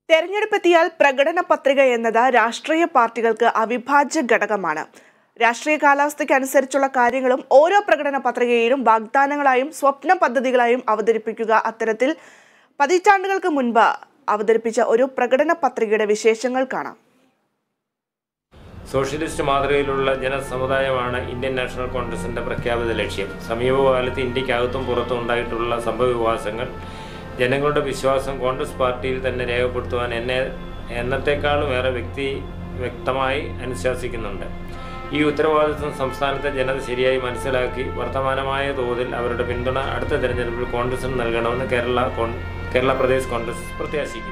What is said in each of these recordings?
തെരഞ്ഞെടുപ്പെത്തിയാൽ പ്രകടന പത്രിക എന്നത് രാഷ്ട്രീയ പാർട്ടികൾക്ക് അവിഭാജ്യ ഘടകമാണ് രാഷ്ട്രീയ കാലാവസ്ഥയ്ക്ക് അനുസരിച്ചുള്ള കാര്യങ്ങളും ഓരോ പ്രകടന പത്രികയിലും വാഗ്ദാനങ്ങളായും സ്വപ്ന പദ്ധതികളായും അവതരിപ്പിക്കുക അത്തരത്തിൽ പതിറ്റാണ്ടുകൾക്ക് മുൻപ് അവതരിപ്പിച്ച ഒരു പ്രകടന പത്രികയുടെ വിശേഷങ്ങൾ കാണാം സോഷ്യലിസ്റ്റ് മാതൃകയിലുള്ള ജനസമുദായമാണ് ഇന്ത്യൻ നാഷണൽ കോൺഗ്രസിന്റെ പ്രഖ്യാപിത ലക്ഷ്യം സമീപകാലത്ത് ഇന്ത്യക്കകത്തും പുറത്തും ഉണ്ടായിട്ടുള്ള സംഭവവികാസങ്ങൾ ജനങ്ങളുടെ വിശ്വാസം കോൺഗ്രസ് പാർട്ടിയിൽ തന്നെ രേഖപ്പെടുത്തുവാൻ എന്നെ എന്നത്തെക്കാളും ഏറെ വ്യക്തി വ്യക്തമായി അനുശാസിക്കുന്നുണ്ട് ഈ ഉത്തരവാദിത്വം സംസ്ഥാനത്തെ ജനത ശരിയായി മനസ്സിലാക്കി വർത്തമാനമായ തോതിൽ അവരുടെ പിന്തുണ അടുത്ത തെരഞ്ഞെടുപ്പിൽ കോൺഗ്രസിന് നൽകണമെന്ന് കേരള കോൺ- കേരള പ്രദേശ് കോൺഗ്രസ് പ്രത്യാശിക്കുന്നു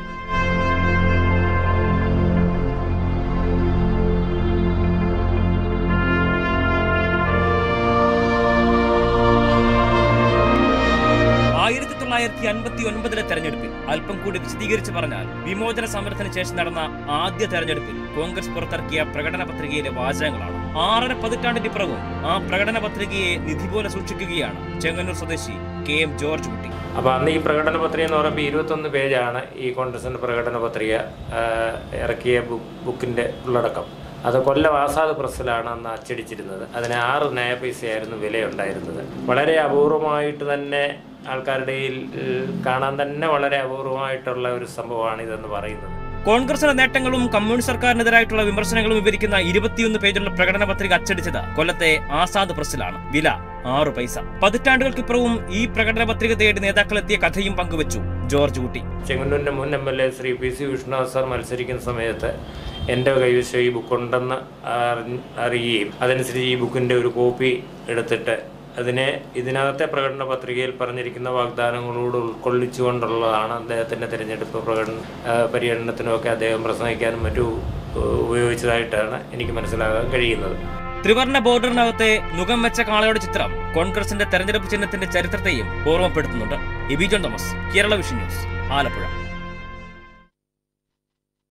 ആയിരത്തി തൊള്ളായിരത്തി അൻപത്തി ഒൻപതിലെ തെരഞ്ഞെടുപ്പിൽ അല്പം കൂടി വിശദീകരിച്ച് പറഞ്ഞാൽ വിമോചന സമരത്തിന് ശേഷം നടന്ന ആദ്യ തെരഞ്ഞെടുപ്പിൽ കോൺഗ്രസ് പുറത്തിറക്കിയ പ്രകടന പത്രികയിലെ വാചകങ്ങളാണ് ആറര പതിറ്റാണ്ടിനിപ്പുറവും ആ പ്രകടന പത്രികയെ നിധി പോലെ സൂക്ഷിക്കുകയാണ് ചെങ്ങന്നൂർ സ്വദേശി കെ എം ജോർജ് കുട്ടി അപ്പോൾ അന്ന് ഈ പ്രകടന പത്രിക എന്ന് പറയുമ്പോൾ ഇരുപത്തൊന്ന് പേജാണ് ഈ കോൺഗ്രസിൻ്റെ പ്രകടന പത്രിക ആ, ഇറക്കിയ ബുക്ക് ബുക്കിൻ്റെ ഉള്ളടക്കം അത് കൊല്ലം ആസാദ് പ്രസ്സിലാണ് അന്ന് അച്ചടിച്ചിരുന്നത് അതിന് ആറ് നയ പൈസയായിരുന്നു വിലയുണ്ടായിരുന്നത് വളരെ അപൂർവമായിട്ട് തന്നെ ആൾക്കാരുടെ ഇടയിൽ, ഏഹ്, കാണാൻ തന്നെ വളരെ അപൂർവമായിട്ടുള്ള ഒരു സംഭവമാണ് ഇതെന്ന് പറയുന്നത് കോൺഗ്രസിന്റെ നേട്ടങ്ങളും കമ്മ്യൂണിസ്റ്റ് സർക്കാരിനെതിരായിട്ടുള്ള വിമർശനങ്ങളും വിവരിക്കുന്ന ഇരുപത്തിയൊന്ന് പേജുള്ള പ്രകടന പത്രിക അച്ചടിച്ചത് കൊല്ലത്തെ ആസാദ് പ്രസ്സിലാണ് വില ആറു പൈസ പതിറ്റാണ്ടുകൾക്കിപ്പുറവും ഈ പ്രകടന പത്രിക തേടി നേതാക്കളെത്തിയ കഥയും പങ്കുവച്ചു ജോർജ് കുട്ടി ചെങ്ങന്നൂരിൻ്റെ മുൻ M L A Shri P C Vishnunath sir മത്സരിക്കുന്ന സമയത്ത് എൻ്റെ കൈവശം ഈ ബുക്കുണ്ടെന്ന് അറിഞ്ഞ് അറിയുകയും അതനുസരിച്ച് ഈ ബുക്കിൻ്റെ ഒരു കോപ്പി എടുത്തിട്ട് അതിനെ ഇതിനകത്തെ പ്രകടന പത്രികയിൽ പറഞ്ഞിരിക്കുന്ന വാഗ്ദാനങ്ങളോട് ഉൾക്കൊള്ളിച്ചുകൊണ്ടുള്ളതാണ് അദ്ദേഹത്തിൻ്റെ തിരഞ്ഞെടുപ്പ് പ്രകടന ആ, പര്യടനത്തിനുമൊക്കെ അദ്ദേഹം പ്രസംഗിക്കാനും മറ്റും ഏഹ്, ഉപയോഗിച്ചതായിട്ടാണ് എനിക്ക് മനസ്സിലാകാൻ കഴിയുന്നത് ത്രിവർണ ബോർഡറിനകത്തെ മുഖം വെച്ച കാളയുടെ ചിത്രം കോൺഗ്രസിന്റെ തെരഞ്ഞെടുപ്പ് ചിഹ്നത്തിന്റെ ചരിത്രത്തെയും ഓർമ്മപ്പെടുത്തുന്നുണ്ട് Aby John Thomas Kerala vision news Alappuzha